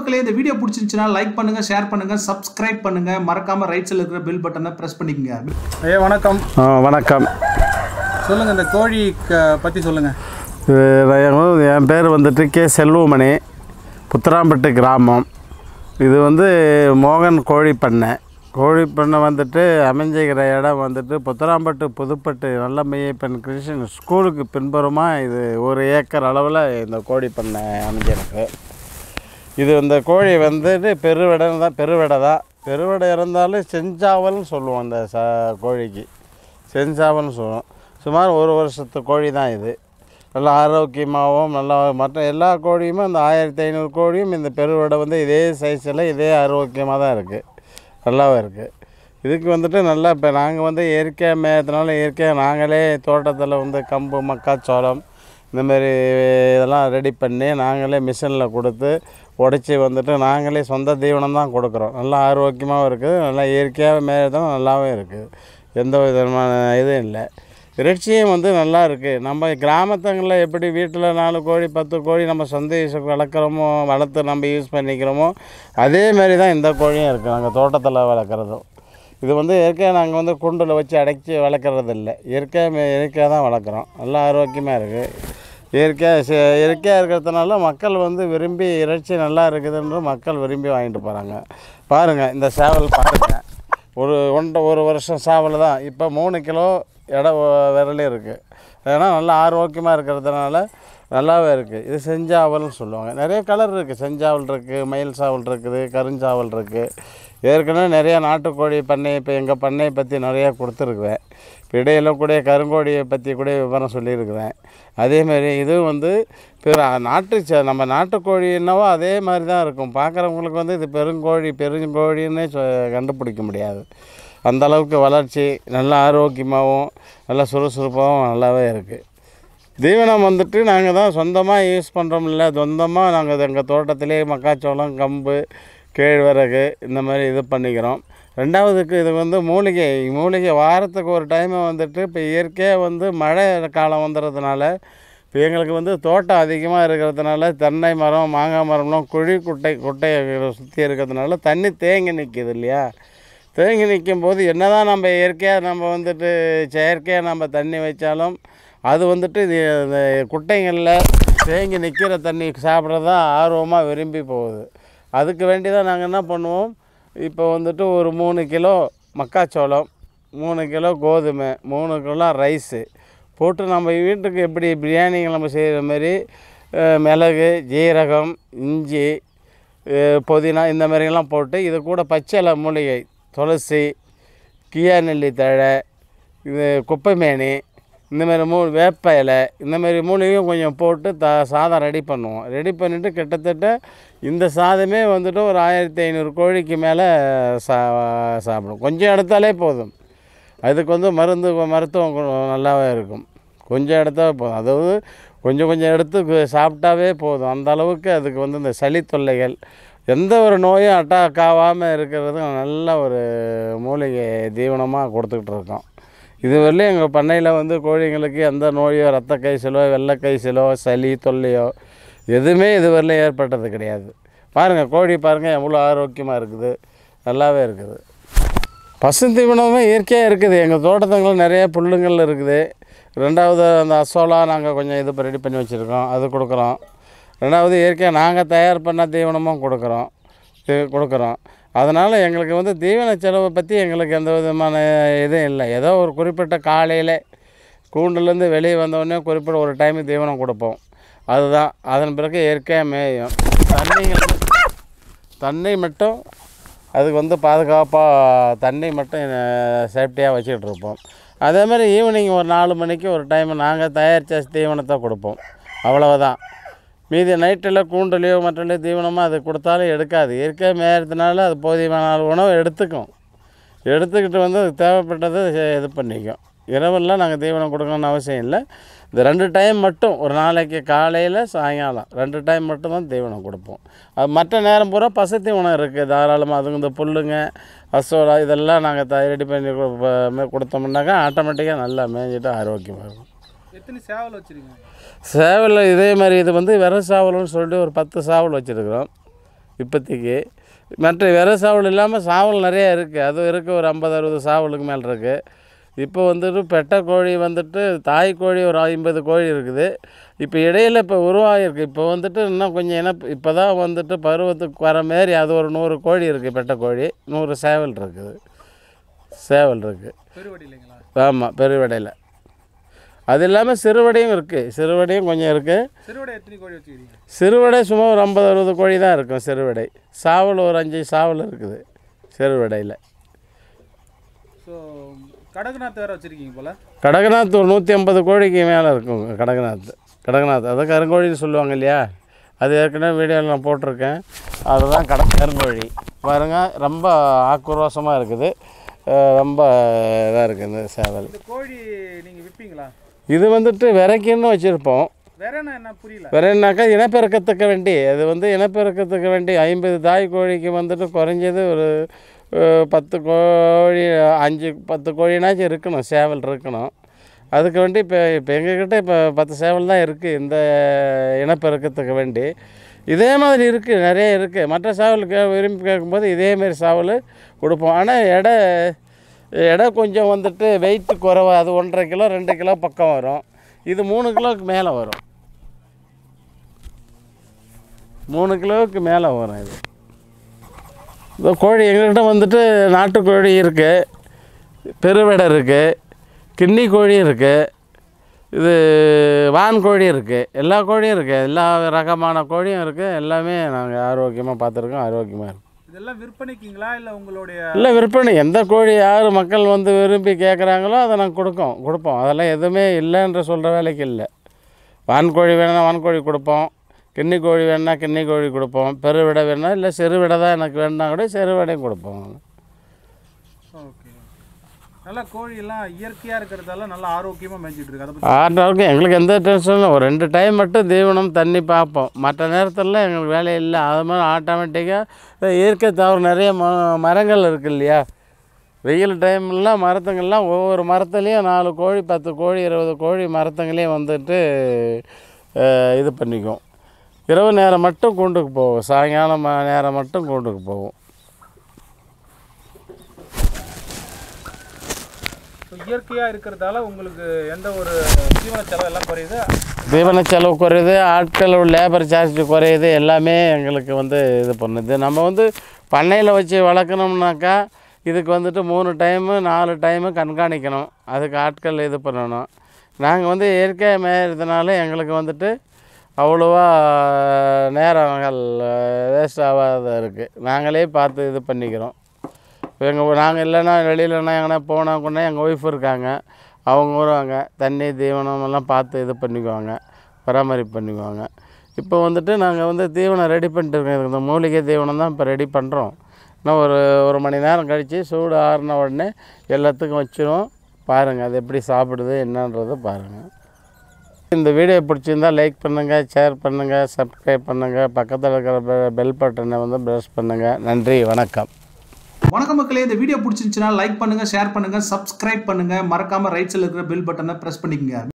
மக்களே இந்த வீடியோ பிடிச்சிருந்துச்சுன்னா லைக் பண்ணுங்க ஷேர் பண்ணுங்க சப்ஸ்கிரைப் பண்ணுங்க மறக்காம ரைட் சைடில் இருக்கிற பெல் பட்டனை பிரஸ் பண்ணிக்கங்க ஐயா வணக்கம் ஆ வணக்கம் சொல்லுங்க இந்த கோழி க- பத்தி சொல்லுங்க இது என் என் பேர் வந்துட்டு கே செல்வமணி புத்தராம்பட்டு கிராமம் இது வந்து மோகன் கோழி பண்ணை கோழி பண்ணை வந்துட்டு அமைஞ்சிக்கிற இடம் வந்துட்டு புத்தராம்பட்டு புதுப்பட்டு நல்ல மையப்பெண் கிருஷ்ணன் ஸ்கூலுக்கு பின்புறமாக இது ஒரு ஏக்கர் அளவில் இந்த கோழி பண்ணை அமைஞ்சிருக்கு இது இந்த கோழி வந்துட்டு பெருவிடை தான் பெருவிடை தான் பெருவிடை இருந்தாலும் செஞ்சாவல்னு சொல்லுவோம் அந்த ச கோழிக்கு செஞ்சாவல்னு சொல்லுவோம் சுமார் ஒரு வருஷத்து கோழி தான் இது நல்லா ஆரோக்கியமாகவும் நல்லா மற்ற எல்லா கோழியுமே அந்த ஆயிரத்தி ஐநூறு கோழியும் இந்த பெருவிடை வந்து இதே சைஸில் இதே ஆரோக்கியமாக தான் இருக்குது நல்லாவும் இருக்குது இதுக்கு வந்துட்டு நல்லா இப்போ நாங்கள் வந்து இயற்கையாக மேயத்தினால இயற்கையாக நாங்களே தோட்டத்தில் வந்து கம்பு மக்காச்சோளம் இந்த மாதிரி இதெல்லாம் ரெடி பண்ணி நாங்களே மிஷினில் கொடுத்து உடச்சி வந்துட்டு நாங்களே சொந்த தீவனம் தான் கொடுக்குறோம் நல்லா ஆரோக்கியமாகவும் இருக்குது நல்லா இயற்கையாக மேயதும் நல்லாவும் இருக்குது எந்த விதமான இதுவும் இல்லை இறைச்சியும் வந்து நல்லா இருக்குது நம்ம கிராமத்துங்களில் எப்படி வீட்டில் நாலு கோழி பத்து கோழி நம்ம சொந்த யூஸுக்கு வளர்க்குறோமோ வளர்த்து நம்ம யூஸ் பண்ணிக்கிறோமோ அதே மாதிரி தான் இந்த கோழியும் இருக்குது நாங்கள் தோட்டத்தில் வளர்க்குறதும் இது வந்து இயற்கையாக நாங்கள் வந்து குண்டில் வச்சு அடைச்சி வளர்க்குறது இல்லை இயற்கையாக இயற்கையாக தான் வளர்க்குறோம் நல்லா ஆரோக்கியமாக இருக்குது இயற்கையாக செ- இயற்கையாக இருக்கிறதுனால மக்கள் வந்து விரும்பி இறைச்சி நல்லா இருக்குதுன்னு மக்கள் விரும்பி வாங்கிட்டு போகிறாங்க பாருங்கள் இந்த சேவல் பாருங்கள் ஒரு ஒன்றரை ஒரு வருஷம் சேவல் தான் இப்போ மூணு கிலோ எடை விரலே இருக்குது ஏன்னா நல்லா ஆரோக்கியமாக இருக்கிறதுனால நல்லாவே இருக்குது இது செஞ்சாவல்னு சொல்லுவாங்க நிறைய கலர் இருக்குது செஞ்சாவல் இருக்குது மயில் சாவல் இருக்குது கருஞ்சாவல் இருக்குது ஏற்கனவே நிறைய நாட்டுக்கோழி பண்ணை இப்போ எங்கள் பண்ணையை பற்றி நிறையா கொடுத்துருக்குறேன் இப்போ இடையில கூட கருங்கோழியை பற்றி கூட விவரம் சொல்லியிருக்கிறேன் அதேமாரி இதுவும் வந்து பிற நாட்டு ச- நம்ம நாட்டுக்கோழி என்னவோ அதே மாதிரி தான் இருக்கும் பார்க்குறவங்களுக்கு வந்து இது பெருங்கோழி பெருங்கோழின்னே சொ கண்டுபிடிக்க முடியாது அந்த அளவுக்கு வளர்ச்சி நல்லா ஆரோக்கியமாகவும் நல்லா சுறுசுறுப்பாகவும் நல்லாவே இருக்குது தீவனம் வந்துட்டு நாங்கள் தான் சொந்தமாக யூஸ் பண்ணுறோம்ல சொந்தமாக நாங்கள் எங்கள் தோட்டத்திலே மக்காச்சோளம் கம்பு கேழ்வரகு இந்த மாதிரி இது பண்ணிக்கிறோம் ரெண்டாவதுக்கு இது வந்து மூலிகை மூலிகை வாரத்துக்கு ஒரு டைம் வந்துட்டு இப்போ இயற்கையாக வந்து மழை காலம் வந்துடுறதுனால இப்போ எங்களுக்கு வந்து தோட்டம் அதிகமாக இருக்கிறதுனால தென்னை மரம் மாங்காய் மரம்லாம் குழி குட்டை குட்டையை சுற்றி இருக்கிறதுனால தண்ணி தேங்கி நிற்கிது இல்லையா தேங்கி நிற்கும் போது என்ன தான் நம்ம இயற்கையாக நம்ம வந்துட்டு செயற்கையாக நம்ம தண்ணி வச்சாலும் அது வந்துட்டு இது இந்த குட்டைங்களில் தேங்கி நிற்கிற தண்ணி சாப்பிட்றது தான் ஆர்வமாக விரும்பி போகுது அதுக்கு வேண்டி தான் நாங்கள் என்ன பண்ணுவோம் இப்போ வந்துட்டு ஒரு மூணு கிலோ மக்காச்சோளம் மூணு கிலோ கோதுமை மூணு கிலோ ரைஸு போட்டு நம்ம வீட்டுக்கு எப்படி பிரியாணிகள் நம்ம செய்கிற மாதிரி அஹ், மிளகு ஜீரகம் இஞ்சி அஹ், புதினா இந்த மாதிரிலாம் போட்டு இது கூட பச்சை மூலிகை துளசி கியா நெல்லி தழை இது குப்பைமேனி இந்த மாதிரி மூ வேப்ப இலை இந்த மாதிரி மூலிகையும் கொஞ்சம் போட்டு த சாதம் ரெடி பண்ணுவோம் ரெடி பண்ணிவிட்டு கிட்டத்தட்ட இந்த சாதமே வந்துட்டு ஒரு ஆயிரத்தி ஐநூறு கோழிக்கு மேலே சா சாப்பிடும் கொஞ்சம் எடுத்தாலே போதும் அதுக்கு வந்து மருந்து மருத்துவம் கு- நல்லாவே இருக்கும் கொஞ்சம் எடுத்தாவே போதும் அதாவது கொஞ்சம் கொஞ்சம் எடுத்து கு- சாப்பிட்டாவே போதும் அந்த அளவுக்கு அதுக்கு வந்து இந்த சளி தொல்லைகள் எந்த ஒரு நோயும் அட்டாக் ஆகாமல் இருக்கிறது நல்ல ஒரு மூலிகை தீவனமாக கொடுத்துக்கிட்டு இருக்கோம் இதுவரையிலும் எங்கள் பண்ணையில் வந்து கோழிங்களுக்கு எந்த நோயோ ரத்த கைசலோ வெள்ளை கைசலோ சளி தொல்லையோ எதுவுமே இதுவரையிலும் ஏற்பட்டது கிடையாது பாருங்கள் கோழி பாருங்கள் எவ்வளோ ஆரோக்கியமாக இருக்குது நல்லாவே இருக்குது பசுந்தீவனமே இயற்கையாக இருக்குது எங்கள் தோட்டத்துங்களில் நிறைய புல்லுங்கள் இருக்குது ரெண்டாவது அந்த அசோலா நாங்கள் கொஞ்சம் இது ரெடி பண்ணி வச்சுருக்கோம் அது கொடுக்குறோம் ரெண்டாவது இயற்கையாக நாங்கள் தயார் பண்ண தீவனமும் கொடுக்குறோம் இது கொடுக்குறோம் அதனால் எங்களுக்கு வந்து தீவன செலவை பற்றி எங்களுக்கு எந்த விதமான இதுவும் இல்லை ஏதோ ஒரு குறிப்பிட்ட காலையில் கூண்டுலேருந்து வெளியே வந்தோடனே குறிப்பிட்ட ஒரு டைம் தீவனம் கொடுப்போம் அதுதான் அதன் பிறகு இயற்கையாக மேயும் தண்ணிகள் தண்ணி மட்டும் அதுக்கு வந்து பாதுகாப்பாக தண்ணி மட்டும் சேஃப்டியாக வச்சுக்கிட்டு இருப்போம் அதே மாதிரி ஈவினிங் ஒரு நாலு மணிக்கு ஒரு டைம் நாங்கள் தயாரித்த தீவனத்தை கொடுப்போம் அவ்வளவுதான் மீதி நைட்டில் கூண்டுலையோ மற்றலையோ தீவனமாக அது கொடுத்தாலும் எடுக்காது இயற்கை மேயறதுனால அது போதியமான அளவு உணவு எடுத்துக்கும் எடுத்துக்கிட்டு வந்து அதுக்கு தேவைப்பட்டதை செ- இது பண்ணிக்கும் இரவெல்லாம் நாங்கள் தீவனம் கொடுக்கணும்னு அவசியம் இல்லை இந்த ரெண்டு டைம் மட்டும் ஒரு நாளைக்கு காலையில் சாயங்காலம் ரெண்டு டைம் மட்டும் தான் தீவனம் கொடுப்போம் அது மற்ற நேரம் பூரா பசு தீவனம் இருக்குது தாராளமாக அதுங்க இந்த புல்லுங்க அசோலா இதெல்லாம் நாங்கள் த ரெடி பண்ணி கு- ப- மே- கொடுத்தோம்னாக்கா ஆட்டோமேட்டிக்காக நல்லா மேய்ஞ்சிட்டு ஆரோக்கியமாக இருக்கும் எத்தனை சேவல் வச்சிருக்கீங்க சேவல் இதே மாதிரி இது வந்து வெற சாவல்னு சொல்லிட்டு ஒரு பத்து சாவல் வச்சுருக்குறோம் இப்போதைக்கு மற்ற வெற சாவல் இல்லாமல் சாவல் நிறையா இருக்குது அதுவும் இருக்குது ஒரு ஐம்பது அறுபது சாவலுக்கு மேலே இருக்குது இப்போ வந்துட்டு பெட்டை கோழி வந்துட்டு தாய் கோழி ஒரு ஐம்பது கோழி இருக்குது இப்போ இடையில இப்போ உருவாகிருக்கு இப்போ வந்துட்டு இன்னும் கொஞ்சம் இன இப்போ தான் வந்துட்டு பருவத்துக்கு வர மாரி அது ஒரு நூறு கோழி இருக்குது பெட்டை கோழி நூறு சேவல் இருக்குது சேவல் இருக்குது பெருவடி இல்லைங்களா ஆமாம் பெருவடையில் அது இல்லாமல் சிறுவடையும் இருக்குது சிறுவடையும் கொஞ்சம் இருக்குது சிறுவடை எத்தனை கோழி வச்சுக்கிறீங்க சிறுவடை சும்மா ஒரு ஐம்பது அறுபது கோழி தான் இருக்கும் சிறுவடை சாவல் ஒரு அஞ்சு சாவல் இருக்குது சிறுவடையில் ஸோ கடகநாத் வேறு வச்சுருக்கீங்க போல் கடகநாத் ஒரு நூற்றி ஐம்பது கோழிக்கு மேலே இருக்கும் கடகநாத் கடகநாத் அதை கருங்கோழின்னு சொல்லுவாங்க இல்லையா அது ஏற்கனவே வீடியோவில் நான் போட்டிருக்கேன் அதுதான் கட கருங்கோழி பாருங்க ரொம்ப ஆக்ரோஷமாக இருக்குது அஹ் ரொம்ப இதாக இருக்குது இந்த சேவல் இந்த கோழி நீங்கள் விற்பீங்களா இது வந்துட்டு விரைக்குன்னு வச்சுருப்போம் வேற என்ன என்ன புரியல வேற என்னக்கா இனப்பெருக்கத்துக்கு வேண்டி அது வந்து இனப்பெருக்கத்துக்கு வேண்டி ஐம்பது தாய் கோழிக்கு வந்துட்டு குறைஞ்சது ஒரு அஹ், பத்து கோழி அஞ்சு பத்து கோழினாச்சும் இருக்கணும் சேவல் இருக்கணும் அதுக்கு வேண்டி இப்போ இப்போ எங்ககிட்ட இப்போ பத்து சேவல் தான் இருக்குது இந்த இனப்பெருக்கத்துக்கு வேண்டி இதே மாதிரி இருக்குது நிறைய இருக்குது மற்ற சேவல் கே விரும்பி கேட்கும்போது இதேமாரி சேவல் கொடுப்போம் ஆனால் எடை எடை கொஞ்சம் வந்துட்டு வெயிட்டு குறைவா அது ஒன்றரை கிலோ ரெண்டு கிலோ பக்கம் வரும் இது மூணு கிலோவுக்கு மேலே வரும் மூணு கிலோவுக்கு மேலே வரும் இது இந்த கோழி எங்கள்கிட்ட வந்துட்டு நாட்டுக்கோழி இருக்குது பெருவடை இருக்குது கிண்ணி கோழி இருக்குது இது வான் கோழி இருக்குது எல்லா கோழியும் இருக்குது எல்லா ரகமான கோழியும் இருக்குது எல்லாமே நாங்கள் ஆரோக்கியமாக பார்த்துருக்கோம் ஆரோக்கியமாக இருக்கும் இதெல்லாம் விற்பனைக்குங்களா இல்லை உங்களுடைய இல்லை விற்பனை எந்த கோழி யார் மக்கள் வந்து விரும்பி கேட்குறாங்களோ அதை நாங்கள் கொடுக்கோம் கொடுப்போம் அதெல்லாம் எதுவுமே இல்லைன்ற சொல்கிற வேலைக்கு இல்லை வான்கோழி வேணும்னா வான்கோழி கொடுப்போம் கிண்ணி கோழி வேணும்னா கிண்ணி கோழி கொடுப்போம் பெருவிடை வேணும்னா இல்லை சிறுவிடை தான் எனக்கு வேணும்னா கூட சிறுவிடையும் கொடுப்போம் ஓகே நல்லா கோழியெல்லாம் இயற்கையாக இருக்கிறதால நல்லா ஆரோக்கியமாக மேய்ஞ்சிட்டு இருக்கு அதை பற்றி ஆறுனாருக்கும் எங்களுக்கு எந்த டென்ஷனும் இல்லை. ஒரு ரெண்டு டைம் மட்டும் தீவனம் தண்ணி பார்ப்போம் மற்ற நேரத்தில் எங்களுக்கு வேலை இல்லை அது மாதிரி ஆட்டோமேட்டிக்காக இயற்கை தவிர நிறைய ம மரங்கள் இருக்கு இல்லையா வெயில் டைம்லாம் மரத்துங்கள்லாம் ஒவ்வொரு மரத்துலேயும் நாலு கோழி பத்து கோழி இருபது கோழி மரத்துங்களையும் வந்துட்டு அஹ், இது பண்ணிக்கும் இரவு நேரம் மட்டும் கூண்டுக்கு போகும் சாயங்காலம் ம- நேரம் மட்டும் கூண்டுக்கு போகும் ஸோ இயற்கையாக இருக்கிறதால உங்களுக்கு எந்த ஒரு தீவன செலவு எல்லாம் குறையுது தீவன செலவு குறையுது ஆட்கள் லேபர் சார்ஜ் குறையுது எல்லாமே எங்களுக்கு வந்து இது பண்ணுது நம்ம வந்து பண்ணையில் வச்சு வளர்க்கணும்னாக்கா இதுக்கு வந்துட்டு மூணு டைமு நாலு டைமு கண்காணிக்கணும் அதுக்கு ஆட்கள் இது பண்ணணும் நாங்கள் வந்து இயற்கையாக மேயறதுனால எங்களுக்கு வந்துட்டு அவ்வளோவா நேரங்கள் வேஸ்ட் ஆகாத இருக்குது நாங்களே பார்த்து இது பண்ணிக்கிறோம் இப்போ எங்கள் நாங்கள் இல்லைன்னா வெளியிலனா எங்கன்னா போனால் கூட எங்கள் ஒய்ஃப் இருக்காங்க அவங்க வருவாங்க தண்ணி தீவனம் எல்லாம் பார்த்து இது பண்ணிக்குவாங்க பராமரிப்பு பண்ணிக்குவாங்க இப்போ வந்துட்டு நாங்கள் வந்து தீவனம் ரெடி பண்ணிட்டு இருக்கோம் இதுக்கு இந்த மூலிகை தீவனம் தான் இப்போ ரெடி பண்ணுறோம் இன்னும் ஒரு ஒரு மணி நேரம் கழித்து சூடு ஆறின உடனே எல்லாத்துக்கும் வச்சிருவோம் பாருங்கள் அது எப்படி சாப்பிடுது என்னன்றதை பாருங்கள் இந்த வீடியோ பிடிச்சிருந்தா லைக் பண்ணுங்கள் ஷேர் பண்ணுங்கள் சப்ஸ்கிரைப் பண்ணுங்கள் பக்கத்தில் இருக்கிற பெல் பட்டனை வந்து ப்ரெஸ் பண்ணுங்கள் நன்றி வணக்கம் வணக்கம் மக்களே இந்த வீடியோ பிடிச்சிருந்துச்சுன்னா லைக் பண்ணுங்க ஷேர் பண்ணுங்க சப்ஸ்கிரைப் பண்ணுங்க மறக்காம ரைட் சைடில் இருக்கிற பெல் பட்டனை பிரஸ் பண்ணிக்கங்க